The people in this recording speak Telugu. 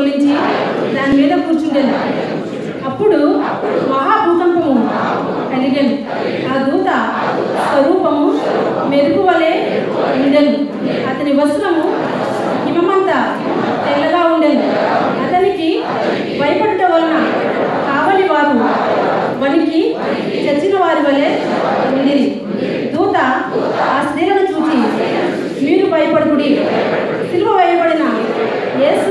దొర్లించి దాని మీద కూర్చుండేది అప్పుడు మహాభూకంపము కలిగను ఆ దూత స్వరూపము మెరుపు వలె ఉండెను అతని వస్త్రము హిమమంతా తెల్లగా ఉండెను అతనికి భయపడటం వలన కావలి వారు వనికి చచ్చిన వారి వలె ఉండిరి దూత ఆ స్త్రీలను చూసి మీరు భయపడుకుడి సిలువ వేయబడిన యేసు